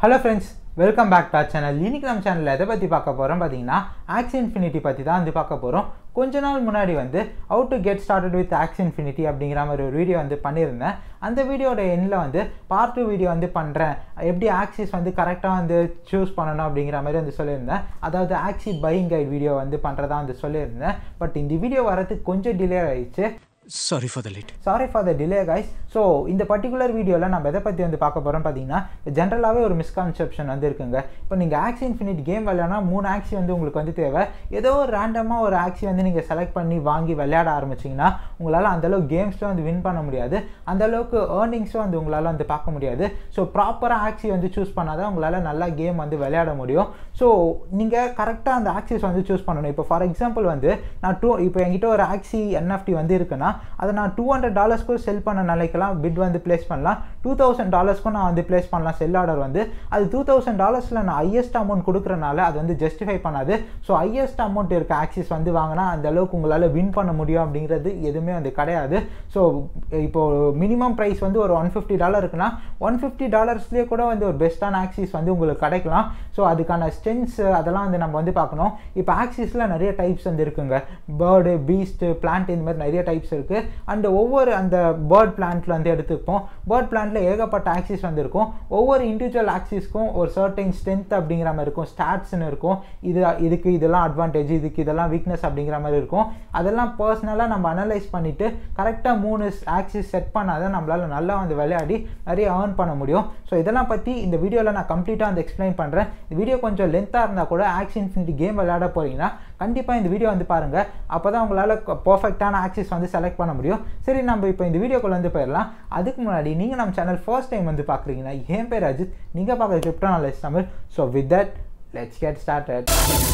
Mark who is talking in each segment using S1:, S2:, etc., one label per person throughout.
S1: hello friends welcome back to channel இன்னைக்கு நம்ம சேனலில் எதை பற்றி பார்க்க போகிறோம் பார்த்தீங்கன்னா ஆக்ஸ் இன்ஃபினிட்டி பற்றி தான் வந்து பார்க்க போகிறோம் கொஞ்ச நாள் முன்னாடி வந்து how to get started with Axie Infinity அப்படிங்கிற மாதிரி ஒரு வீடியோ வந்து பண்ணியிருந்தேன் அந்த வீடியோட எண்ணில் வந்து பார்ட் டூ வீடியோ வந்து பண்ணுறேன் எப்படி ஆக்சிஸ் வந்து கரெக்டாக வந்து சூஸ் பண்ணணும் அப்படிங்கிற மாதிரி வந்து சொல்லியிருந்தேன் அதாவது ஆக்சி பையிங் கைட் வீடியோ வந்து பண்ணுறதா வந்து சொல்லியிருந்தேன் பட் இந்த வீடியோ வரதுக்கு கொஞ்சம் டிலே ஆயிடுச்சு
S2: sorry for the late
S1: sorry for the delay guys so இந்த பர்டிகுலர் வீடியோவில் நம்ம எதை பற்றி வந்து பார்க்க போகிறோம் பார்த்தீங்கன்னா ஜென்ரலாகவே ஒரு மிஸ்கான்செப்ஷன் வந்து இருக்குங்க இப்போ நீங்கள் ஆக்சி இன்ஃபினிட் கேம் விளையாடனா மூணு ஆக்சி வந்து உங்களுக்கு வந்து தேவை ஏதோ ஒரு ரேண்டமாக ஒரு ஆக்சி வந்து நீங்கள் செலக்ட் பண்ணி வாங்கி விளையாட ஆரம்பிச்சிங்கன்னா உங்களால் அந்தளவுக்கு கேம்ஸில் வந்து வின் பண்ண முடியாது அந்தளவுக்கு ஏர்னிங்ஸும் வந்து உங்களால் வந்து பார்க்க முடியாது ஸோ ப்ராப்பராக ஆக்சி வந்து சூஸ் பண்ணால் தான் உங்களால் நல்லா கேம் வந்து விளையாட முடியும் ஸோ நீங்கள் கரெக்டாக அந்த ஆக்சிஸ் வந்து சூஸ் பண்ணணும் இப்போ ஃபார் எக்ஸாம்பிள் வந்து நான் டூ இப்போ என்கிட்ட ஒரு ஆக்சி என்எஃப்டி வந்து இருக்குன்னா அதை நான் டூ ஹண்ட்ரட் டாலர்ஸ்க்கு செல் பண்ண நிலைக்கெல்லாம் பிட் வந்து ப்ளேஸ் பண்ணலாம் டூ தௌசண்ட் டாலர்ஸ்க்கும் நான் வந்து ப்ளேஸ் பண்ணலாம் செல் ஆர்டர் வந்து அது டூ தௌசண்ட் டாலர்ஸில் நான் ஹையஸ்ட் அமௌண்ட் கொடுக்குறனால அது வந்து ஜஸ்டிஃபை பண்ணாது ஸோ ஹையஸ்ட் அமௌண்ட் இருக்க ஆக்சிஸ் வந்து வாங்கினா அந்த அளவுக்கு உங்களால் வின் பண்ண முடியும் அப்படிங்கிறது எதுவுமே வந்து கிடையாது ஸோ இப்போ மினிமம் ப்ரைஸ் வந்து ஒரு ஒன் ஃபிஃப்டி டாலர் இருக்குன்னா ஒன் ஃபிஃப்டி டாலர்ஸ்லேயே கூட வந்து ஒரு பெஸ்ட்டான ஆக்சிஸ் வந்து உங்களுக்கு கிடைக்கலாம் ஸோ அதுக்கான ஸ்ட்ரென்ஸ் அதெல்லாம் வந்து நம்ம வந்து பார்க்கணும் இப்போ ஆக்சிஸில் நிறைய டைப்ஸ் வந்து இருக்குங்க பேர்டு பீஸ்ட்டு பிளான்ட் இந்த மாதிரி நிறைய டைப்ஸ் இருக்குது அண்ட் ஒவ்வொரு அந்த பேர்ட் பிளான்ட்ல வந்து எடுத்துப்போம் பேர்ட் பிளான்ட்ல ஏகப்பட்ட ஆக்சிஸ் வந்து இருக்கும் ஒவ்வொரு இண்டிவிஜுவல் ஆக்சிஸ்க்கும் ஒரு சர்டைன் ஸ்ட்ரென்த் அப்படிங்கிற மாதிரி இருக்கும் ஸ்டாட்ஸ்னு இருக்கும் இது இதுக்கு இதெல்லாம் அட்வான்டேஜ் இதுக்கு இதெல்லாம் வீக்னஸ் அப்படிங்கிற மாதிரி இருக்கும் அதெல்லாம் பர்சனலாக நம்ம அனலைஸ் பண்ணிட்டு கரெக்டாக மூணு ஆக்சிஸ் செட் பண்ணாதான் நம்மளால நல்லா வந்து விளையாடி நிறைய ஏர்ன் பண்ண முடியும் ஸோ இதெல்லாம் பற்றி இந்த வீடியோவில் நான் கம்ப்ளீட்டாக வந்து எக்ஸ்பிளைன் பண்ணுறேன் இந்த வீடியோ கொஞ்சம் லென்த்தாக இருந்தால் கூட ஆக்சி இன்ஃபினிட்டி கேம் விளையாட போறீங்கன்னா கண்டிப்பாக இந்த வீடியோ வந்து பாருங்கள் அப்போ தான் உங்களால் பர்ஃபெக்டான ஆக்சிஸ் வந்து செலக்ட் பண்ண முடியும் சரி நம்ம இப்போ இந்த வீடியோக்குள்ள வந்து போயிடலாம் அதுக்கு முன்னாடி நீங்கள் நம்ம சேனல் ஃபர்ஸ்ட் டைம் வந்து பார்க்குறீங்கன்னா என் பேர் அஜித் நீங்கள் பார்க்குற crypto knowledge Tamil so with that let's get started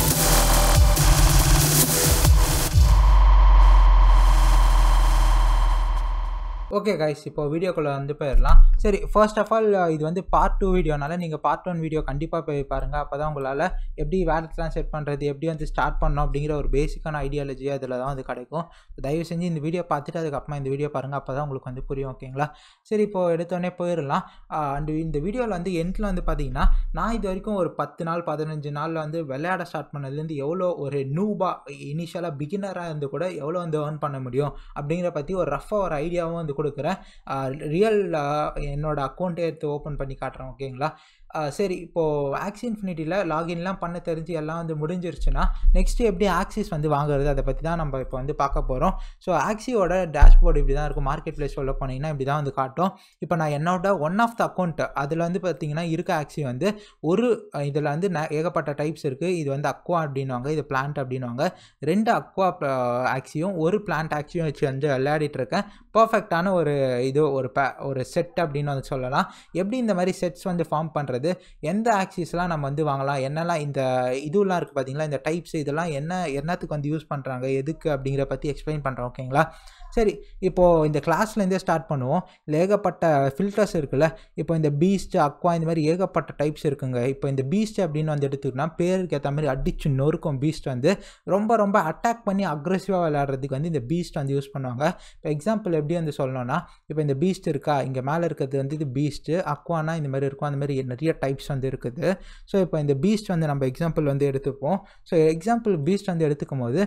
S1: okay guys இப்போ வீடியோக்குள்ளே வந்து போயிடலாம் சரி ஃபர்ஸ்ட் ஆஃப் ஆல் இது வந்து பார்ட் டூ வீடியோனால நீங்கள் பார்ட் ஒன் வீடியோ கண்டிப்பாக போய் பாருங்கள் அப்போ தான் உங்களால் எப்படி வேலட்லாம் செட் பண்ணுறது எப்படி வந்து ஸ்டார்ட் பண்ணணும் அப்படிங்கிற ஒரு பேசிக்கான ஐடியாலஜி அதில் தான் வந்து கிடைக்கும் தயவு செஞ்சு இந்த வீடியோ பார்த்துட்டு அதுக்கப்புறமா இந்த வீடியோ பாருங்கள் அப்போ தான் உங்களுக்கு வந்து புரியும் ஓகேங்களா சரி இப்போ எடுத்தோடனே போயிடலாம் அண்ட் இந்த வீடியோவில் வந்து எண்டில் வந்து பார்த்தீங்கன்னா நான் இது வரைக்கும் ஒரு பத்து நாள் பதினஞ்சு நாளில் வந்து விளையாட ஸ்டார்ட் பண்ணதுலேருந்து எவ்வளோ ஒரு நூபா இனிஷியலாக பிகினராக இருந்து கூட எவ்வளோ வந்து ஏர்ன் பண்ண முடியும் அப்படிங்கிற பற்றி ஒரு ரஃபாக ஒரு ஐடியாவும் வந்து கொடுக்குறேன் ரியல் என்னோட அக்கௌண்ட்டே எடுத்து ஓப்பன் பண்ணி காட்டுறேன் ஓகேங்களா சரி இப்போது ஆக்சி இன்ஃபினிட்டியில் லாகின்லாம் பண்ண தெரிஞ்சு எல்லாம் வந்து முடிஞ்சிருச்சுன்னா நெக்ஸ்ட்டு எப்படி ஆக்சிஸ் வந்து வாங்குறது அதை பற்றி தான் நம்ம இப்போ வந்து பார்க்க போகிறோம் ஸோ ஆக்சியோட டேஷ்போர்டு இப்படி தான் இருக்கும் மார்க்கெட் பிளேஸ் சொல்ல போனீங்கன்னா இப்படி தான் வந்து காட்டும் இப்போ நான் என்னோட ஒன் ஆஃப் த அக்கௌண்ட் அதில் வந்து பார்த்தீங்கன்னா இருக்க ஆக்சி வந்து ஒரு இதில் வந்து ஏகப்பட்ட டைப்ஸ் இருக்குது இது வந்து அக்வா அப்படின்வாங்க இது பிளான்ட் அப்படின்வாங்க ரெண்டு அக்வா ஆக்சியும் ஒரு பிளான்ட் ஆக்சியும் வச்சு வந்து விளையாடிட்டு இருக்கேன் பர்ஃபெக்டான ஒரு இது ஒரு பே ஒரு செட் அப்படின்னு வந்து சொல்லலாம் எப்படி இந்த மாதிரி செட்ஸ் வந்து ஃபார்ம் பண்ணுறது எந்த ஆக்சிஸ்லாம் நம்ம வந்து வாங்கலாம் என்னெல்லாம் இந்த இதுலாம் இருக்குது பார்த்தீங்களா இந்த டைப்ஸ் இதெல்லாம் என்ன என்னத்துக்கு வந்து யூஸ் பண்ணுறாங்க எதுக்கு அப்படிங்கிற பற்றி எக்ஸ்பிளைன் பண்ணுறோம் ஓகேங்களா சரி இப்போது இந்த கிளாஸ்லேருந்தே ஸ்டார்ட் பண்ணுவோம் இல்லை ஏகப்பட்ட ஃபில்டர்ஸ் இருக்குல்ல இப்போ இந்த பீஸ்ட் அக்வா இந்த மாதிரி ஏகப்பட்ட டைப்ஸ் இருக்குங்க இப்போ இந்த பீஸ்ட் அப்படின்னு வந்து எடுத்துக்கிட்டோம்னா பேருக்கு ஏற்ற மாதிரி அடிச்சு நொறுக்கும் பீஸ்ட் வந்து ரொம்ப ரொம்ப அட்டாக் பண்ணி அக்ரெசிவாக விளையாடுறதுக்கு வந்து இந்த பீஸ்ட் வந்து யூஸ் பண்ணுவாங்க இப்போ எக்ஸாம்பிள் எப்படி வந்து சொல்லணும்னா இப்போ இந்த பீஸ்ட் இருக்கா இங்கே மேலே இருக்கிறது வந்து இது பீஸ்ட்டு அக்வானா இந்த மாதிரி இருக்கும் அந்த மாதிரி நிறைய டைப்ஸ் வந்து இருக்குது ஸோ இப்போ இந்த பீஸ்ட் வந்து நம்ம எக்ஸாம்பிள் வந்து எடுத்துப்போம் ஸோ எக்ஸாம்பிள் பீஸ்ட் வந்து எடுத்துக்கும் போது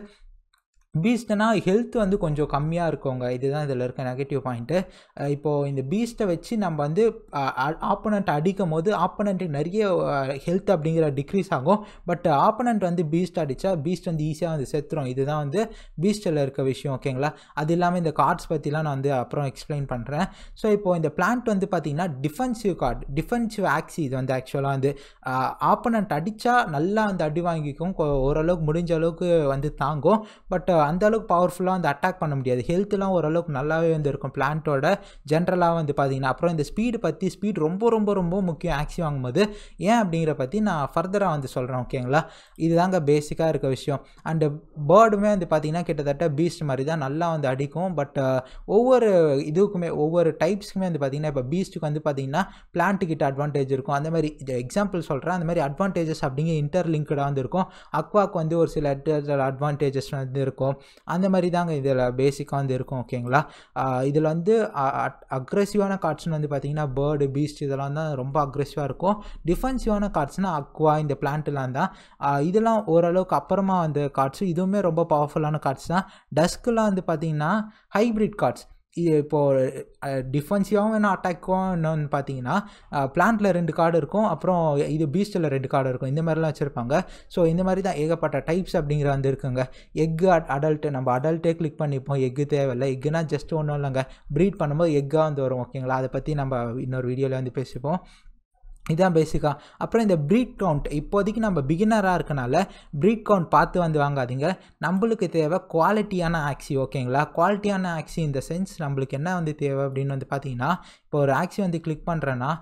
S1: பீஸ்ட்னா ஹெல்த் வந்து கொஞ்சம் கம்மியாக இருக்குங்க இதுதான் இதில் இருக்க நெகட்டிவ் பாயிண்ட்டு இப்போது இந்த பீஸ்ட்டை வச்சு நம்ம வந்து ஆப்போனண்ட் அடிக்கும் போது ஆப்போனண்ட்டுக்கு நிறைய ஹெல்த் அப்படிங்கிற டிக்ரீஸ் ஆகும் பட் ஆப்போனண்ட் வந்து பீஸ்ட் அடித்தா பீஸ்ட் வந்து ஈஸியாக வந்து செத்துரும் இதுதான் வந்து பீஸ்ட்டில் இருக்க விஷயம் ஓகேங்களா அது இல்லாமல் இந்த கார்ட்ஸ் பற்றிலாம் நான் வந்து அப்புறம் எக்ஸ்பிளைன் பண்ணுறேன் ஸோ இப்போது இந்த பிளான்ட் வந்து பார்த்திங்கன்னா டிஃபென்சிவ் கார்டு டிஃபென்சிவ் ஆக்சி இது வந்து ஆக்சுவலாக வந்து ஆப்போனண்ட் அடித்தா நல்லா வந்து அடி வாங்கிக்கும் ஓரளவுக்கு முடிஞ்ச அளவுக்கு வந்து தாங்கும் பட் அந்த அளவுக்கு பவர்ஃபுல்லாக வந்து அட்டாக் பண்ண முடியாது ஹெல்த்லாம் ஓரளவுக்கு நல்லாவே வந்து இருக்கும் பிளான்ட்டோட ஜென்ரலாக வந்து பார்த்தீங்கன்னா அப்புறம் இந்த ஸ்பீடு பற்றி ஸ்பீட் ரொம்ப ரொம்ப ரொம்ப முக்கியம் ஆக்சி வாங்கும்போது ஏன் அப்படிங்கிற பற்றி நான் ஃபர்தராக வந்து சொல்கிறேன் ஓகேங்களா இதுதாங்க பேசிக்காக இருக்க விஷயம் அண்டு பேர்டுமே வந்து பார்த்திங்கன்னா கிட்டத்தட்ட பீஸ்ட் மாதிரி தான் நல்லா வந்து அடிக்கும் பட் ஒவ்வொரு இதுக்குமே ஒவ்வொரு டைப்ஸ்க்குமே வந்து பார்த்திங்கன்னா இப்போ பீஸ்ட்டுக்கு வந்து பார்த்திங்கன்னா பிளான்ட்டு கிட்ட அட்வான்டேஜ் இருக்கும் அந்த மாதிரி எக்ஸாம்பிள் சொல்கிறேன் அந்த மாதிரி அட்வான்டேஜஸ் அப்படிங்கிற இன்டர்லிங்க்டாக வந்து இருக்கும் அக்வாக்கு வந்து ஒரு சில அட்வான்டேஜஸ் வந்து இருக்கும் இருக்கும் அந்த மாதிரி தாங்க இதில் பேசிக்காக வந்து இருக்கும் ஓகேங்களா இதில் வந்து அக்ரெசிவான கார்ட்ஸ்னு வந்து பார்த்தீங்கன்னா பேர்டு பீஸ்ட் இதெல்லாம் தான் ரொம்ப அக்ரெசிவாக இருக்கும் டிஃபென்சிவான கார்ட்ஸ்னால் அக்வா இந்த பிளான்ட்லாம் தான் ஆஹ் இதெல்லாம் ஓரளவுக்கு அப்புறமா வந்த கார்ட்ஸ் இதுவுமே ரொம்ப பவர்ஃபுல்லான கார்ட்ஸ் தான் டஸ்க்கெலாம் வந்து பார்த்தீங்கன்னா ஹைப்ரிட் கார்ட்ஸ் இது இப்போது டிஃபென்சிவாகவும் வேணும் அட்டாக்கும் இன்னொன்று பார்த்தீங்கன்னா பிளான்ட்டில் ரெண்டு கார்டு இருக்கும் அப்புறம் இது பீஸ்டில் ரெண்டு கார்டு இருக்கும் இந்த மாதிரிலாம் வச்சுருப்பாங்க ஸோ இந்த மாதிரி தான் ஏகப்பட்ட டைப்ஸ் அப்படிங்கிற வந்து இருக்குங்க எக்கு அடல்ட்டு நம்ம அடல்ட்டே கிளிக் பண்ணிப்போம் எக்கு தேவையில்லை எக்குனா ஜஸ்ட் ஒன்றும் இல்லைங்க ப்ரீட் பண்ணும்போது எக்காக வந்து வரும் ஓகேங்களா அதை பற்றி நம்ம இன்னொரு வீடியோவில் வந்து பேசிப்போம் இதான் பேசிக்காக அப்புறம் இந்த ப்ரீட் கவுண்ட் இப்போதைக்கு நம்ம பிகினராக இருக்கனால ப்ரீட் கவுண்ட் பார்த்து வந்து வாங்காதீங்க நம்மளுக்கு தேவை குவாலிட்டியான ஆக்சி ஓகேங்களா குவாலிட்டியான ஆக்சி இந்த சென்ஸ் நம்மளுக்கு என்ன வந்து தேவை அப்படின்னு வந்து பார்த்தீங்கன்னா இப்போ ஒரு ஆக்சி வந்து கிளிக் பண்ணுறேன்னா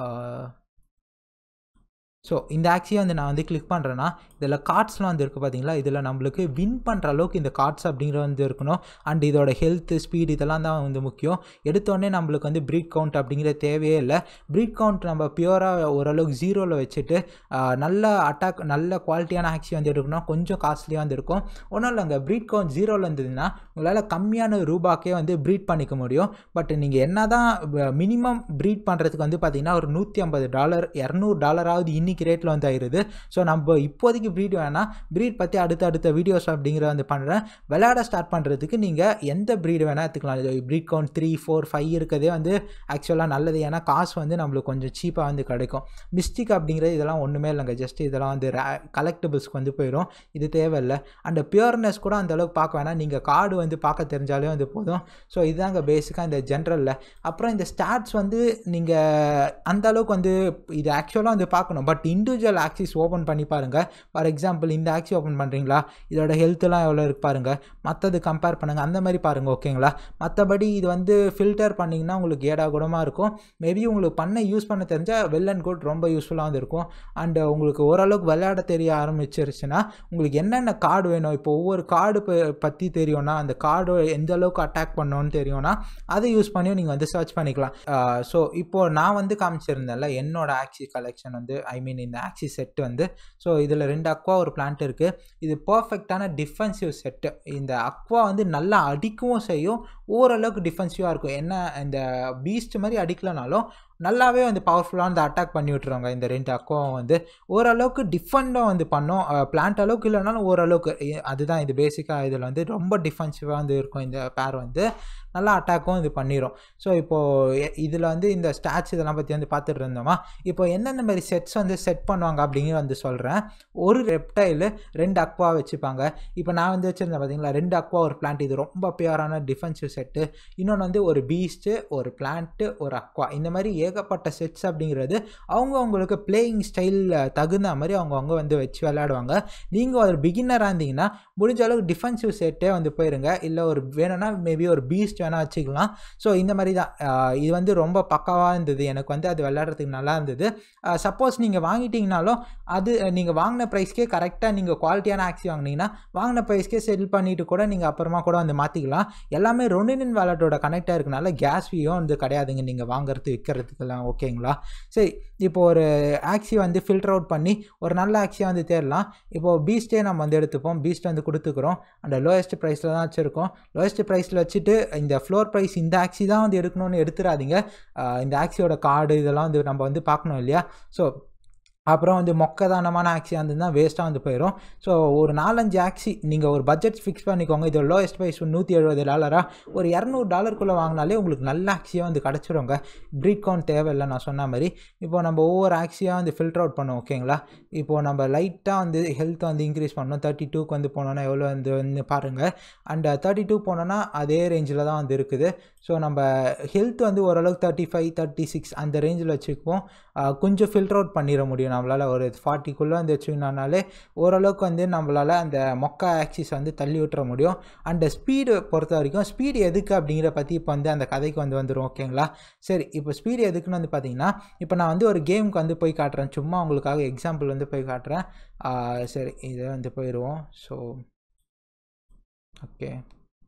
S1: ஸோ இந்த ஆக்சியை வந்து நான் வந்து கிளிக் பண்ணுறேன்னா இதில் கார்ட்ஸ்லாம் வந்து இருக்குது பார்த்தீங்களா இதில் நம்மளுக்கு வின் பண்ணுற அளவுக்கு இந்த கார்ட்ஸ் அப்படிங்கிற வந்து இருக்கணும் அண்ட் இதோட ஹெல்த்து ஸ்பீட் இதெல்லாம் தான் வந்து முக்கியம் எடுத்தோடனே நம்மளுக்கு வந்து ப்ரீட் கவுண்ட் அப்படிங்கிற தேவையே இல்லை ப்ரீட் கவுண்ட் நம்ம பியூராக ஓரளவுக்கு ஜீரோவில் வச்சுட்டு ஆஹ், நல்ல அட்டாக் நல்ல குவாலிட்டியான ஆக்சி வந்து எடுக்கணும் கொஞ்சம் காஸ்ட்லியாக வந்து இருக்கும் ஒன்றும் இல்லைங்க ப்ரீட் கவுண்ட் ஜீரோவில் இருந்ததுன்னா உங்களால் கம்மியான ரூபாக்கே வந்து ப்ரீட் பண்ணிக்க முடியும் பட் நீங்கள் என்ன தான் மினிமம் ப்ரீட் பண்ணுறதுக்கு வந்து பார்த்தீங்கன்னா ஒரு நூற்றி ஐம்பது டாலர் இரநூறு டாலராவது இன்னைக்கு ரேட்டில் வந்து ஆயிடுது ஸோ நம்ம இப்போதைக்கு ப்ரீட் வேணால் ப்ரீட் பற்றி அடுத்த அடுத்த வீடியோஸ் அப்படிங்கிற வந்து பண்ணுறேன் விளையாட ஸ்டார்ட் பண்ணுறதுக்கு நீங்கள் எந்த ப்ரீடு வேணால் எடுத்துக்கலாம் breed count three four five இருக்கதே வந்து ஆக்சுவலாக நல்லது ஏன்னா காசு வந்து நம்மளுக்கு கொஞ்சம் சீப்பாக வந்து கிடைக்கும் மிஸ்டிக் அப்படிங்கிறது இதெல்லாம் ஒன்றுமே இல்லைங்க ஜஸ்ட் இதெல்லாம் வந்து கலெக்டபிள்ஸ்க்கு வந்து போயிடும் இது தேவையில்லை அண்ட் பியூர்னஸ் கூட அந்த அளவுக்கு பார்க்க வேணாம் நீங்கள் கார்டு வந்து பார்க்க தெரிஞ்சாலே வந்து போதும் ஸோ இதுதாங்க பேசிக்காக இந்த ஜென்ரலில் அப்புறம் இந்த ஸ்டாட்ஸ் வந்து நீங்கள் அந்த அளவுக்கு வந்து இது ஆக்சுவலாக வந்து பார்க்கணும் பட் இண்டிவிஜுவல் ஆக்சிஸ் ஓப்பன் பண்ணி பாருங்கள் ஃபார் எக்ஸாம்பிள் இந்த ஆக்சி ஓப்பன் பண்ணுறீங்களா இதோட ஹெல்த்லாம் எவ்வளோ இருக்கு பாருங்கள் மற்றது கம்பேர் பண்ணுங்கள் அந்த மாதிரி பாருங்கள் ஓகேங்களா மற்றபடி இது வந்து ஃபில்டர் பண்ணிங்கன்னா உங்களுக்கு ஏடா குடமாக இருக்கும் மேபி உங்களுக்கு பண்ண யூஸ் பண்ண தெரிஞ்சால் வெல் அண்ட் குட் ரொம்ப யூஸ்ஃபுல்லாக வந்து இருக்கும் அண்ட் உங்களுக்கு ஓரளவுக்கு விளையாட தெரிய ஆரம்பிச்சிருச்சுன்னா உங்களுக்கு என்னென்ன கார்டு வேணும் இப்போ ஒவ்வொரு கார்டு பற்றி தெரியும்னா அந்த கார்டு எந்த அளவுக்கு அட்டாக் பண்ணணும்னு தெரியும்னா அதை யூஸ் பண்ணியும் நீங்கள் வந்து சர்ச் பண்ணிக்கலாம் ஸோ இப்போது நான் வந்து காமிச்சிருந்தேன்ல என்னோட ஆக்சி கலெக்ஷன் வந்து ஐ மீன் இந்த ஆக்சி செட்டு வந்து ஸோ இதில் ரெண்டு அக்வா ஒரு பிளான்ட் இருக்குது இது பர்ஃபெக்டான டிஃபென்சிவ் செட்டு இந்த அக்வா வந்து நல்லா அடிக்கவும் செய்யும் ஓரளவுக்கு டிஃபென்சிவாக இருக்கும் என்ன இந்த பீஸ்ட் மாதிரி அடிக்கலனாலும் நல்லாவே வந்து பவர்ஃபுல்லாக வந்து அட்டாக் பண்ணி விட்டுருவாங்க இந்த ரெண்டு அக்வாவும் வந்து ஓரளவுக்கு டிஃபெண்டும் வந்து பண்ணும் பிளான்ட் அளவுக்கு இல்லைனாலும் ஓரளவுக்கு இ- அதுதான் இது பேசிக்காக இதில் வந்து ரொம்ப டிஃபென்சிவாக வந்து இருக்கும் இந்த பேர் வந்து நல்லா அட்டாக்கும் இது பண்ணிடும் ஸோ இப்போது இதில் வந்து இந்த ஸ்டாட்ச் இதெல்லாம் பற்றி வந்து பார்த்துட்டு இருந்தோமா இப்போ எந்தெந்த மாதிரி செட்ஸ் வந்து செட் பண்ணுவாங்க அப்படிங்கிற வந்து சொல்கிறேன் ஒரு ரெப்டைலு ரெண்டு அக்வா வச்சுப்பாங்க இப்போ நான் வந்து வச்சுருந்தேன் பார்த்தீங்களா ரெண்டு அக்வா ஒரு பிளான்ட் இது ரொம்ப பியூரான டிஃபென்சிவ் செட்டு இன்னொன்று வந்து ஒரு பீஸ்ட்டு ஒரு பிளான்ட்டு ஒரு அக்வா இந்த மாதிரி ஏகப்பட்ட செட்ஸ் அப்படிங்கிறது அவங்க அவங்களுக்கு பிளேயிங் ஸ்டைல் தகுந்த மாதிரி அவங்கவுங்க வந்து வச்சு விளையாடுவாங்க நீங்கள் ஒரு பிகினராக இருந்தீங்கன்னா முடிஞ்ச அளவுக்கு டிஃபென்சிவ் செட்டே வந்து போயிருங்க இல்லை ஒரு வேணும்னா மேபி ஒரு பீஸ்ட் வேணால் வச்சுக்கலாம் ஸோ இந்த மாதிரி தான் ஆஹ் இது வந்து ரொம்ப பக்காவாக இருந்தது எனக்கு வந்து அது விளையாடுறதுக்கு நல்லா இருந்தது சப்போஸ் நீங்கள் வாங்கிட்டீங்கனாலும் அது நீங்கள் வாங்கின ப்ரைஸ்க்கே கரெக்டாக நீங்கள் குவாலிட்டியான ஆக்சி வாங்கினீங்கன்னா வாங்கின ப்ரைஸ்க்கே செட்டில் பண்ணிட்டு கூட நீங்கள் அப்புறமா கூட வந்து மாற்றிக்கலாம் எல்லாமே ரொனினின் வேலட்டோட கனெக்டாக இருக்கனால கேஸ் ஃபீயும் வந்து கிடையாதுங்க நீங்கள் வாங்குறது விற்கிறதுக்கெல்லாம் ஓகேங்களா சரி இப்போ ஒரு ஆக்சி வந்து ஃபில்டர் அவுட் பண்ணி ஒரு நல்ல ஆக்சியாக வந்து தேடலாம் இப்போது பீஸ்ட்டே நம்ம வந்து எடுத்துப்போம் பீஸ்ட் வந்து கொடுத்துக்குறோம் அந்த லோயஸ்ட் ப்ரைஸில் தான் வச்சுருக்கோம் லோயஸ்ட் ப்ரைஸில் வச்சுட்டு இந்த ஃப்ளோர் ப்ரைஸ் இந்த ஆக்சி தான் வந்து எடுக்கணும்னு எடுத்துடாதீங்க ஆஹ் இந்த ஆக்சியோட கார்டு இதெல்லாம் வந்து நம்ம வந்து பார்க்கணும் இல்லையா ஸோ அப்புறம் வந்து மொக்கதானமான ஆக்சி இருந்ததுன்னா வேஸ்ட்டாக வந்து போயிடும் ஸோ ஒரு நாலஞ்சு ஆக்சி நீங்கள் ஒரு பட்ஜெட் ஃபிக்ஸ் பண்ணிக்கோங்க இது லோயஸ்ட் ப்ரைஸ் நூற்றி எழுபது டாலரா ஒரு இரநூறு டாலருக்குள்ளே வாங்கினாலே உங்களுக்கு நல்ல ஆக்சியாக வந்து கிடச்சிருங்க ப்ரீட் கவுண்ட் தேவையில்லை நான் சொன்ன மாதிரி இப்போ நம்ம ஒவ்வொரு ஆக்சியாக வந்து ஃபில்டர் அவுட் பண்ணுவோம் ஓகேங்களா இப்போது நம்ம லைட்டாக வந்து ஹெல்த் வந்து இன்க்ரீஸ் பண்ணணும் தேர்ட்டி டூக்கு வந்து போனோன்னா எவ்வளோ வந்து வந்து பாருங்கள் அண்ட் தேர்ட்டி டூ போனோன்னா அதே ரேஞ்சில் தான் வந்து இருக்குது ஸோ நம்ம ஹெல்த் வந்து ஓரளவுக்கு தேர்ட்டி ஃபைவ் தேர்ட்டி சிக்ஸ் அந்த ரேஞ்சில் வச்சுக்குவோம் ஆஹ் கொஞ்சம் ஃபில்டர் அவுட் பண்ணிட முடியும் நம்மளால் ஒரு ஃபார்ட்டிக்குள்ளே வந்து வச்சுக்கினாலே ஓரளவுக்கு வந்து நம்மளால் அந்த மொக்க ஆக்சிஸ் வந்து தள்ளி விட்டுற முடியும் அண்ட் ஸ்பீடு பொறுத்த வரைக்கும் ஸ்பீடு எதுக்கு அப்படிங்கிற பற்றி இப்போ வந்து அந்த கதைக்கு வந்து வந்துடும் ஓகேங்களா சரி இப்போ ஸ்பீடு எதுக்குன்னு வந்து பார்த்தீங்கன்னா இப்போ நான் வந்து ஒரு கேமுக்கு வந்து போய் காட்டுறேன் சும்மா உங்களுக்காக எக்ஸாம்பிள் வந்து போய் காட்டுறேன் ஆஹ் சரி இதை வந்து போயிடுவோம் ஸோ ஓகே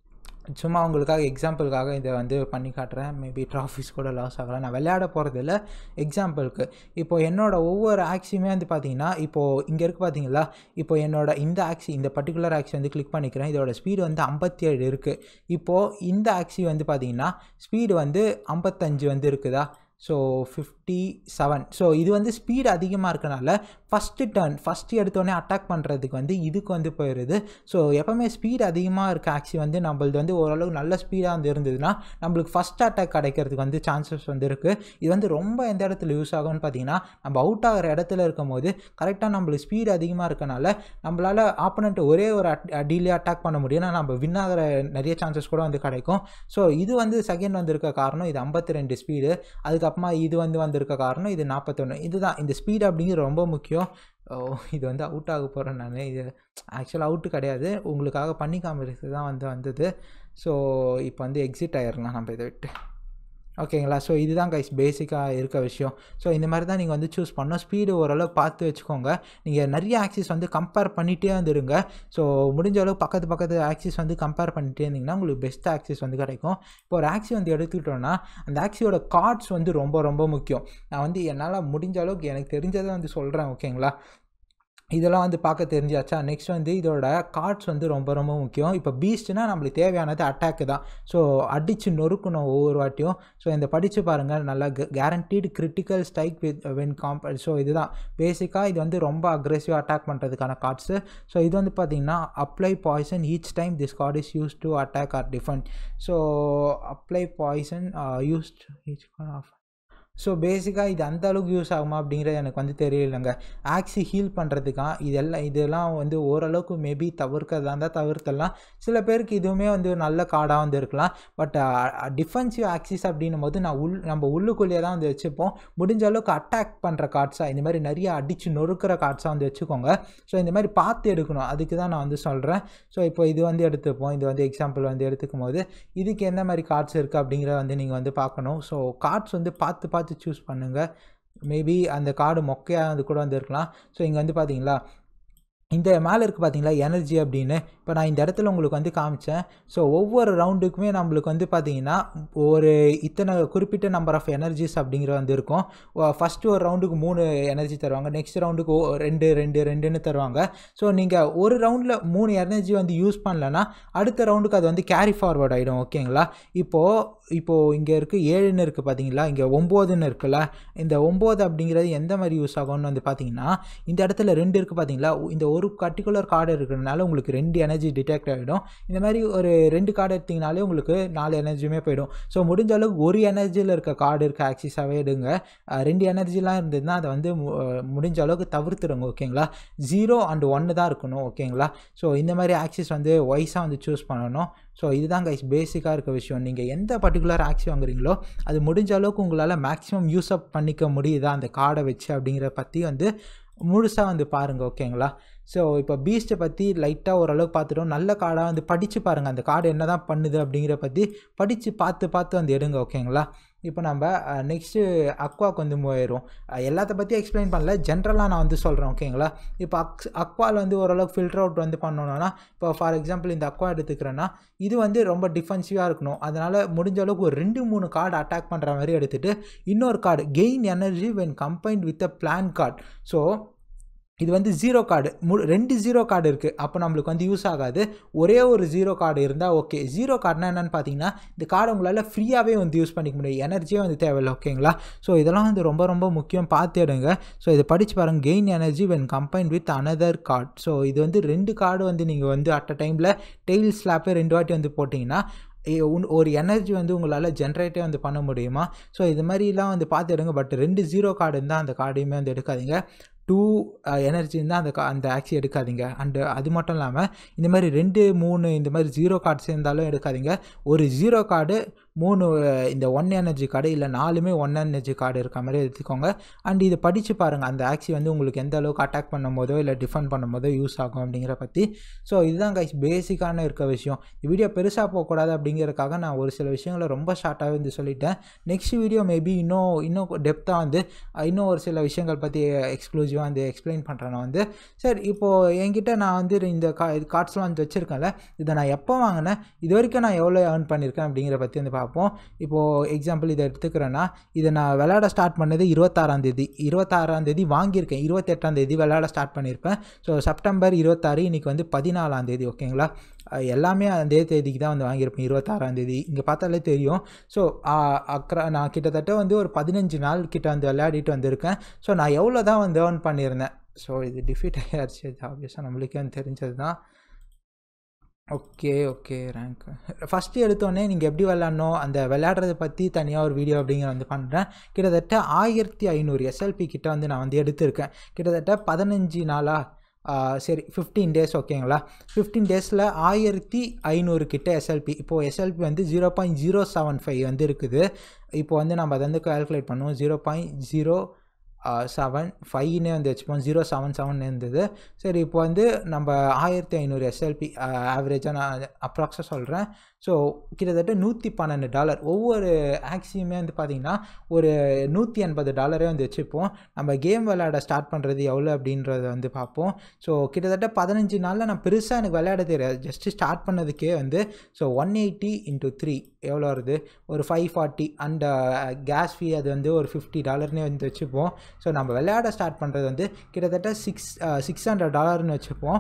S1: சும்மா உங்களுக்காக எக்ஸாம்பிளுக்காக இதை வந்து பண்ணி காட்டுறேன் மேபி ட்ராஃபிஸ் கூட லாஸ் ஆகலாம் நான் விளையாட போகிறதில்ல எக்ஸாம்பிளுக்கு இப்போ என்னோட ஒவ்வொரு ஆக்ஸியுமே வந்து பார்த்தீங்கன்னா இப்போது இங்கே இருக்குது பார்த்தீங்களா இப்போ என்னோட இந்த ஆக்ஸி இந்த பர்டிகுலர் ஆக்ஸி வந்து கிளிக் பண்ணிக்கிறேன் இதோட ஸ்பீடு வந்து ஐம்பத்தி ஏழு இருக்குது இப்போது இந்த ஆக்ஸி வந்து பார்த்தீங்கன்னா ஸ்பீடு வந்து ஐம்பத்தஞ்சு வந்து இருக்குதா ஸோ ஃபிஃப்டி செவன் ஸோ இது வந்து ஸ்பீடு அதிகமாக இருக்கனால ஃபஸ்ட்டு டர்ன் ஃபஸ்ட்டு எடுத்தோடனே அட்டாக் பண்ணுறதுக்கு வந்து இதுக்கு வந்து போயிடுது ஸோ எப்போவுமே ஸ்பீடு அதிகமாக இருக்க ஆக்சி வந்து நம்மளது வந்து ஓரளவு நல்ல ஸ்பீடாக வந்து இருந்ததுன்னா நம்மளுக்கு ஃபஸ்ட் அட்டாக் கிடைக்கிறதுக்கு வந்து சான்சஸ் வந்து இருக்குது இது வந்து ரொம்ப எந்த இடத்துல யூஸ் ஆகும்னு பார்த்தீங்கன்னா நம்ம அவுட் ஆகிற இடத்துல இருக்கும் போது கரெக்டாக நம்மளுக்கு ஸ்பீடு அதிகமாக இருக்கனால நம்மளால் ஆப்போனண்ட் ஒரே ஒரு அடியிலே அட்டாக் பண்ண முடியும் ஆனால் நம்ம வின் ஆகிற நிறைய சான்சஸ் கூட வந்து கிடைக்கும் ஸோ இது வந்து செகண்ட் வந்திருக்க காரணம் இது ஐம்பத்தி ரெண்டு ஸ்பீடு அதுக்கப்புறமா இது வந்து வந்திருக்க காரணம் இது நாற்பத்தொன்று இதுதான் இந்த ஸ்பீடு அப்படிங்கிறது ரொம்ப முக்கியம் ஓ இது வந்து அவுட் ஆக போகிறேன் நான் இது ஆக்சுவலாக அவுட்டு கிடையாது உங்களுக்காக பண்ணி காமிக்கிறது தான் வந்து வந்தது ஸோ இப்போ வந்து எக்ஸிட் ஆயிடலாம் நம்ம இதை விட்டு ஓகேங்களா ஸோ இதுதான் கைஸ் பேசிக்காக இருக்க விஷயம் ஸோ இந்த மாதிரி தான் நீங்கள் வந்து சூஸ் பண்ணணும் ஸ்பீடு ஓரளவு பார்த்து வச்சுக்கோங்க நீங்கள் நிறைய ஆக்சிஸ் வந்து கம்பேர் பண்ணிகிட்டே வந்துடுங்க ஸோ முடிஞ்ச அளவு பக்கத்து பக்கத்து ஆக்சிஸ் வந்து கம்பேர் பண்ணிகிட்டே இருந்தீங்கன்னா உங்களுக்கு பெஸ்ட் ஆக்சிஸ் வந்து கிடைக்கும் இப்போ ஒரு ஆக்சி வந்து எடுத்துக்கிட்டோன்னா அந்த ஆக்சியோட கார்ட்ஸ் வந்து ரொம்ப ரொம்ப முக்கியம் நான் வந்து என்னால் முடிஞ்ச அளவுக்கு எனக்கு தெரிஞ்சதை வந்து சொல்கிறேன் ஓகேங்களா இதெல்லாம் வந்து பார்க்க தெரிஞ்சாச்சா நெக்ஸ்ட் வந்து இதோட கார்ட்ஸ் வந்து ரொம்ப ரொம்ப முக்கியம் இப்போ பீஸ்ட்னா நம்மளுக்கு தேவையானது அட்டாக்கு தான் ஸோ அடித்து நொறுக்கணும் ஒவ்வொரு வாட்டியும் ஸோ இந்த படித்து பாருங்கள் நல்லா guaranteed critical strike with when combo so இதுதான் பேசிக்காக இது வந்து ரொம்ப அக்ரெசிவ் அட்டாக் பண்ணுறதுக்கான கார்ட்ஸு ஸோ இது வந்து பார்த்திங்கன்னா apply poison each time this card is use to attack or defend so apply poison used each card off so பேசிக்காக இது அந்த அளவுக்கு யூஸ் ஆகுமா அப்படிங்கிறது எனக்கு வந்து தெரியலைங்க ஆக்சி ஹீல் பண்ணுறதுக்காக இதெல்லாம் இதெல்லாம் வந்து ஓரளவுக்கு மேபி தவிர்க்கிறதா இருந்தால் தவிர்த்தலாம் சில பேருக்கு இதுவுமே வந்து ஒரு நல்ல கார்டாக வந்து இருக்கலாம் பட் டிஃபென்சிவ் ஆக்சிஸ் அப்படின்னும் போது நான் உள் நம்ம உள்ளுக்குள்ளேயே தான் வந்து வச்சுப்போம் முடிஞ்ச அளவுக்கு அட்டாக் பண்ணுற கார்ட்ஸாக இந்த மாதிரி நிறைய அடித்து நொறுக்கிற கார்ட்ஸாக வந்து வச்சுக்கோங்க ஸோ இந்த மாதிரி பார்த்து எடுக்கணும் அதுக்கு தான் நான் வந்து சொல்கிறேன் ஸோ இப்போ இது வந்து எடுத்துப்போம் இது வந்து எக்ஸாம்பிள் வந்து எடுத்துக்கும் போது இதுக்கு எந்த மாதிரி கார்ட்ஸ் இருக்குது அப்படிங்கிறத வந்து நீங்கள் வந்து பார்க்கணும் ஸோ கார்ட்ஸ் வந்து பார்த்து பார்த்து பார்த்து சூஸ் பண்ணுங்கள் மேபி அந்த கார்டு மொக்கையாக அது கூட வந்து இருக்கலாம் ஸோ இங்கே வந்து பார்த்தீங்களா இந்த மேலே இருக்குது பார்த்தீங்களா எனர்ஜி அப்படின்னு இப்போ நான் இந்த இடத்துல உங்களுக்கு வந்து காமிச்சேன் ஸோ ஒவ்வொரு ரவுண்டுக்குமே நம்மளுக்கு வந்து பார்த்தீங்கன்னா ஒரு இத்தனை குறிப்பிட்ட நம்பர் ஆஃப் எனர்ஜிஸ் அப்படிங்கிற வந்து இருக்கும் ஃபஸ்ட்டு ஒரு ரவுண்டுக்கு மூணு எனர்ஜி தருவாங்க நெக்ஸ்ட் ரவுண்டுக்கு ரெண்டு ரெண்டு ரெண்டுன்னு தருவாங்க ஸோ நீங்கள் ஒரு ரவுண்டில் மூணு எனர்ஜி வந்து யூஸ் பண்ணலன்னா அடுத்த ரவுண்டுக்கு அது வந்து கேரி ஃபார்வர்ட் ஆகிடும் ஓகேங்களா இப்போது இப்போது இங்கே இருக்குது ஏழுன்னு இருக்குது பார்த்தீங்களா இங்கே ஒம்போதுன்னு இருக்குல்ல இந்த ஒம்பது அப்படிங்கிறது எந்த மாதிரி யூஸ் ஆகும்னு வந்து பார்த்தீங்கன்னா இந்த இடத்துல ரெண்டு இருக்குது பார்த்தீங்களா இந்த ஒரு பர்டிகுலர் கார்டு இருக்கிறதுனால உங்களுக்கு ரெண்டு எனர்ஜி டிடெக்ட் ஆகிடும் இந்த மாதிரி ஒரு ரெண்டு கார்டு எடுத்திங்கனாலே உங்களுக்கு நாலு எனர்ஜியுமே போயிடும் ஸோ முடிஞ்ச அளவுக்கு ஒரு எனர்ஜியில் இருக்க கார்டு இருக்க ஆக்சிஸாகவே எடுங்க ரெண்டு எனர்ஜிலாம் இருந்ததுன்னா அதை வந்து முடிஞ்ச அளவுக்கு தவிர்த்துடுங்க ஓகேங்களா ஜீரோ அண்ட் ஒன்று தான் இருக்கணும் ஓகேங்களா ஸோ இந்த மாதிரி ஆக்சிஸ் வந்து ஒய்ஸாக வந்து சூஸ் பண்ணணும் ஸோ இதுதான் கைஸ் பேசிக்காக இருக்க விஷயம் நீங்கள் எந்த பர்டிகுலர் ஆக்சி வாங்குறீங்களோ அது முடிஞ்ச அளவுக்கு உங்களால் மேக்ஸிமம் யூஸ் அப் பண்ணிக்க முடியுதா அந்த கார்டை வச்சு அப்படிங்கிறத பற்றி வந்து முழுசாக வந்து பாருங்கள் ஓகேங்களா ஸோ இப்போ பீஸ்ட்டை பற்றி லைட்டாக ஓரளவுக்கு பார்த்துட்டோம் நல்ல கார்டாக வந்து படித்து பாருங்கள் அந்த கார்டு என்ன தான் பண்ணுது அப்படிங்கிற பற்றி படித்து பார்த்து பார்த்து வந்து எடுங்க ஓகேங்களா இப்போ நம்ம நெக்ஸ்ட்டு அக்வாக்கு வந்து மூவாயிரும் எல்லாத்த பற்றி எக்ஸ்பிளைன் பண்ணல ஜென்ரலாக நான் வந்து சொல்கிறேன் ஓகேங்களா இப்போ அக் அக்வாவில் வந்து ஓரளவுக்கு ஃபில்டர் அவுட் வந்து பண்ணணும்னா இப்போ ஃபார் எக்ஸாம்பிள் இந்த அக்வா எடுத்துக்கிறேன்னா இது வந்து ரொம்ப டிஃபென்சிவாக இருக்கணும் அதனால் முடிஞ்ச அளவுக்கு ஒரு ரெண்டு மூணு கார்டு அட்டாக் பண்ணுற மாதிரி எடுத்துகிட்டு இன்னொரு card gain energy when combined with a plan card so இது வந்து ஜீரோ கார்டு மு ரெண்டு ஜீரோ கார்டு இருக்குது அப்போ நம்மளுக்கு வந்து யூஸ் ஆகாது ஒரே ஒரு ஜீரோ கார்டு இருந்தால் ஓகே ஜீரோ கார்டுனா என்னென்னு பார்த்தீங்கன்னா இந்த கார்டு உங்களால் ஃப்ரீயாகவே வந்து யூஸ் பண்ணிக்க முடியும் எனர்ஜியே வந்து தேவையில்லை ஓகேங்களா ஸோ இதெல்லாம் வந்து ரொம்ப ரொம்ப முக்கியம் பார்த்து எடுங்க ஸோ இதை படித்து பாருங்கள் gain energy when combine with another card so இது வந்து ரெண்டு கார்டு வந்து நீங்கள் வந்து அட் அ டைமில் டெய்ல் ஸ்லாப்பே ரெண்டு வாட்டி வந்து போட்டிங்கன்னா ஒரு எனர்ஜி வந்து உங்களால் ஜென்ரேட்டே வந்து பண்ண முடியுமா ஸோ இது மாதிரிலாம் வந்து பார்த்து எடுங்க பட் ரெண்டு ஜீரோ கார்டு இருந்தால் அந்த கார்டையுமே வந்து எடுக்காதீங்க டூ எனர்ஜி இருந்தால் அந்த கா அந்த ஆக்சி எடுக்காதீங்க அண்டு அது மட்டும் இல்லாமல் இந்த மாதிரி ரெண்டு மூணு இந்த மாதிரி ஜீரோ கார்ட்ஸ் இருந்தாலும் எடுக்காதீங்க ஒரு ஜீரோ கார்டு மூணு இந்த ஒன் எனர்ஜி கார்டு இல்லை நாலுமே ஒன் எனர்ஜி கார்டு இருக்க மாதிரி எடுத்துக்கோங்க அண்ட் இது படித்து பாருங்கள் அந்த ஆக்சி வந்து உங்களுக்கு எந்த அளவுக்கு அட்டாக் பண்ணும் போதோ இல்லை டிஃபெண்ட் பண்ணும் போதோ யூஸ் ஆகும் அப்படிங்கிற பற்றி ஸோ இதுதான் கைஸ் பேசிக்கான இருக்க விஷயம் இந்த வீடியோ பெருசாக போகக்கூடாது அப்படிங்கிறதுக்காக நான் ஒரு சில விஷயங்களை ரொம்ப ஷார்ட்டாகவே வந்து சொல்லிட்டேன் நெக்ஸ்ட் வீடியோ மேபி இன்னும் இன்னும் டெப்த்தாக வந்து இன்னும் ஒரு சில விஷயங்கள் பற்றி எக்ஸ்க்ளூசிவாக வந்து எக்ஸ்பிளைன் பண்ணுறேன் நான் வந்து சரி இப்போது என்கிட்ட நான் வந்து இந்த கா கார்ட்ஸ்லாம் வந்து வச்சுருக்கேன்ல இதை நான் எப்போ வாங்கினேன் இது வரைக்கும் நான் எவ்வளோ ஏர்ன் பண்ணியிருக்கேன் அப்படிங்கிற பற்றி வந்து பார்ப்போம் இப்போது எக்ஸாம்பிள் இதை எடுத்துக்கிறேன்னா இதை நான் விளையாட ஸ்டார்ட் பண்ணது இருபத்தாறாம் தேதி இருபத்தாறாம் தேதி வாங்கியிருக்கேன் இருபத்தெட்டாம் தேதி விளையாட ஸ்டார்ட் பண்ணியிருப்பேன் ஸோ செப்டம்பர் இருபத்தாறு இன்றைக்கி வந்து பதினாலாம் தேதி ஓகேங்களா எல்லாமே அதே தேதிக்கு தான் வந்து வாங்கியிருப்பேன் இருபத்தாறாம் தேதி இங்கே பார்த்தாலே தெரியும் ஸோ அக்ரா நான் கிட்டத்தட்ட வந்து ஒரு பதினஞ்சு நாள் கிட்ட வந்து விளையாடிட்டு வந்திருக்கேன் ஸோ நான் எவ்வளோ தான் வந்து ஏர்ன் பண்ணியிருந்தேன் ஸோ இது டிஃபீட் ஆகிடுச்சு இது ஆப்வியஸாக நம்மளுக்கே வந்து தெரிஞ்சது தான் ஓகே ஓகே ரேங்க் ஃபஸ்ட்டு எடுத்தோடனே நீங்கள் எப்படி விளாட்ணும் அந்த விளையாடுறதை பற்றி தனியாக ஒரு வீடியோ அப்படிங்கிற வந்து பண்ணுறேன் கிட்டத்தட்ட ஆயிரத்தி ஐநூறு எஸ்எல்பி கிட்ட வந்து நான் வந்து எடுத்திருக்கேன் கிட்டத்தட்ட பதினஞ்சு நாளாக சரி ஃபிஃப்டீன் டேஸ் ஓகேங்களா ஃபிஃப்டீன் டேஸில் ஆயிரத்தி ஐநூறு கிட்ட எஸ்எல்பி இப்போது எஸ்எல்பி வந்து zero point zero seven five வந்து இருக்குது இப்போ வந்து நம்ம அதை வந்து கால்குலேட் பண்ணுவோம் ஜீரோ பாயிண்ட் ஜீரோ செவன் ஃபைவ்னே வந்து வச்சுப்போம் ஜீரோ செவன் செவன் இருந்தது சரி இப்போ வந்து நம்ம ஆயிரத்தி ஐநூறு எஸ்எல்பி ஆவரேஜாக நான் அப்ராக்ஸாக சொல்கிறேன் ஸோ கிட்டத்தட்ட நூற்றி பன்னெண்டு டாலர் ஒவ்வொரு ஆக்சியுமே வந்து பார்த்திங்கன்னா ஒரு நூற்றி எண்பது டாலரே வந்து வச்சுப்போம் நம்ம கேம் விளையாட ஸ்டார்ட் பண்ணுறது எவ்வளோ அப்படின்றத வந்து பார்ப்போம் ஸோ கிட்டத்தட்ட பதினஞ்சு நாளில் நான் பெருசாக எனக்கு விளையாட தெரியாது ஜஸ்ட்டு ஸ்டார்ட் பண்ணதுக்கே வந்து so one eighty into three எவ்வளோ வருது ஒரு five forty and gas fee அது வந்து ஒரு ஃபிஃப்டி டாலர்னே வந்து வச்சுப்போம் ஸோ நம்ம விளையாட ஸ்டார்ட் பண்ணுறது வந்து கிட்டத்தட்ட சிக்ஸ் சிக்ஸ் ஹண்ட்ரட் டாலர்னு வச்சுப்போம்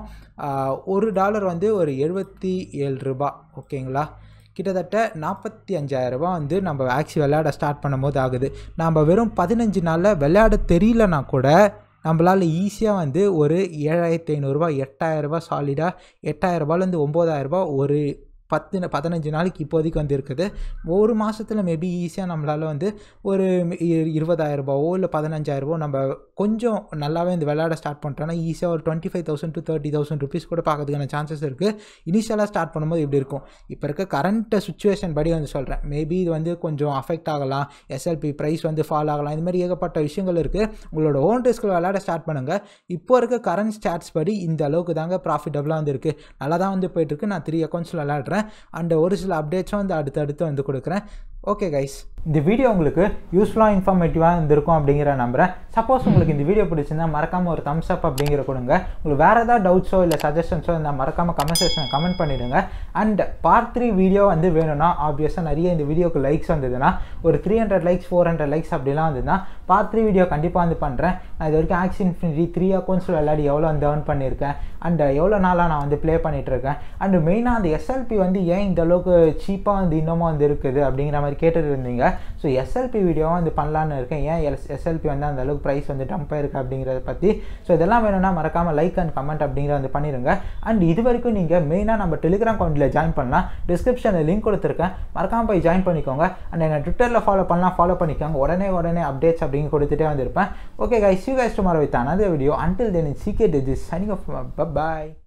S1: ஒரு டாலர் வந்து ஒரு எழுபத்தி ஏழு ரூபா ஓகேங்களா கிட்டத்தட்ட நாற்பத்தி அஞ்சாயிரரூபா வந்து நம்ம ஆக்சி விளையாட ஸ்டார்ட் பண்ணும்போது ஆகுது நம்ம வெறும் பதினஞ்சு நாளில் விளையாட தெரியலனா கூட நம்மளால் ஈஸியாக வந்து ஒரு ஏழாயிரத்தி ஐநூறுரூவா எட்டாயிரரூபா சாலிடாக எட்டாயிரரூபாலேருந்து ஒம்பதாயிரரூபா ஒரு பத்து பதினஞ்சு நாளைக்கு இப்போதைக்கு வந்து இருக்குது ஒரு மாதத்தில் மேபி ஈஸியாக நம்மளால் வந்து ஒரு இருபதாயிரரூபாவோ இல்லை பதினஞ்சாயிரரூபா நம்ம கொஞ்சம் நல்லாவே இந்த விளையாட ஸ்டார்ட் பண்ணிட்டோன்னா ஈஸியாக ஒரு twenty five thousand to thirty thousand rupees கூட பார்க்கறதுக்கான சான்சஸ் இருக்குது இனிஷியலாக ஸ்டார்ட் பண்ணும்போது இப்படி இருக்கும் இப்போ இருக்க கரண்ட் சுச்சுவேஷன் படி வந்து சொல்கிறேன் மேபி இது வந்து கொஞ்சம் அஃபெக்ட் ஆகலாம் எஸ்எல்பி ப்ரைஸ் வந்து ஃபால் ஆகலாம் இந்த மாதிரி ஏகப்பட்ட விஷயங்கள் இருக்குது உங்களோட ஓன் ரிஸ்கில் விளையாட ஸ்டார்ட் பண்ணுங்கள் இப்போ இருக்க கரண்ட் ஸ்டாட்ஸ் படி இந்த அளவுக்கு தாங்க ப்ராஃபிட்டபுளாக வந்து இருக்குது நல்லா தான் வந்து போயிட்டுருக்கு நான் த்ரீ அக்கௌண்ட்ஸில் விளையாடுறேன் அண்ட் ஒரு சில அப்டேட்ஸும் வந்து அடுத்தடுத்து வந்து கொடுக்குறேன் ஓகே கைஸ் இந்த வீடியோ உங்களுக்கு யூஸ்ஃபுல்லாக இன்ஃபார்மேட்டிவாக இருந்திருக்கும் அப்படிங்கிற நம்புறேன் சப்போஸ் உங்களுக்கு இந்த வீடியோ பிடிச்சிருந்தா மறக்காமல் ஒரு தம்ஸ் அப் அப்படிங்கிற கொடுங்க உங்களுக்கு வேறு ஏதாவது டவுட்ஸோ இல்லை சஜஷன்ஸோ இருந்தால் மறக்காமல் கமெண்ட் செக்ஷனில் கமெண்ட் பண்ணிவிடுங்க அண்ட் பார்ட் த்ரீ வீடியோ வந்து வேணும்னா ஆப்வியஸாக நிறைய இந்த வீடியோக்கு லைக்ஸ் வந்ததுன்னா ஒரு three hundred likes four hundred likes அப்படிலாம் வந்ததுன்னா பார்ட் த்ரீ வீடியோ கண்டிப்பாக வந்து பண்ணுறேன் நான் இது வரைக்கும் ஆக்ஸ் இன்ஃபினிட்டி த்ரீ அக்கௌண்ட்ஸில் விளையாடி எவ்வளோ வந்து ஏர்ன் பண்ணியிருக்கேன் அண்ட் எவ்வளோ நாளாக நான் வந்து ப்ளே பண்ணிகிட்ருக்கேன் அண்ட் மெயினாக அந்த எஸ்எல்பி வந்து ஏன் இந்த அளவுக்கு சீப்பாக வந்து இன்னமும் வந்து இருக்குது அப்படிங்கிற மாதிரி கேட்டுட்டு இருந்தீங்க ஸோ எஸ்எல்பி வீடியோவும் வந்து பண்ணலான்னு இருக்கேன் ஏன் எஸ் எஸ்எல்பி வந்து அந்த அளவுக்கு ப்ரைஸ் வந்து டம்ப் ஆயிருக்கு அப்படிங்கிறத பற்றி ஸோ இதெல்லாம் வேணும்னா மறக்காமல் லைக் அண்ட் கமெண்ட் அப்படிங்கிற வந்து பண்ணிடுங்க அண்ட் இது வரைக்கும் நீங்கள் மெயினாக நம்ம டெலிகிராம் அக்கௌண்ட்டில் ஜாயின் பண்ணலாம் டிஸ்கிரிப்ஷனில் லிங்க் கொடுத்துருக்கேன் மறக்காமல் போய் ஜாயின் பண்ணிக்கோங்க அண்ட் என்ன ட்விட்டரில் ஃபாலோ பண்ணலாம் ஃபாலோ பண்ணிக்கோங்க உடனே உடனே அப்டேட்ஸ் அப்படின்னு கொடுத்துட்டே வந்திருப்பேன் okay guys you guys tomorrow with another video until then it's CK Digis signing off bye bye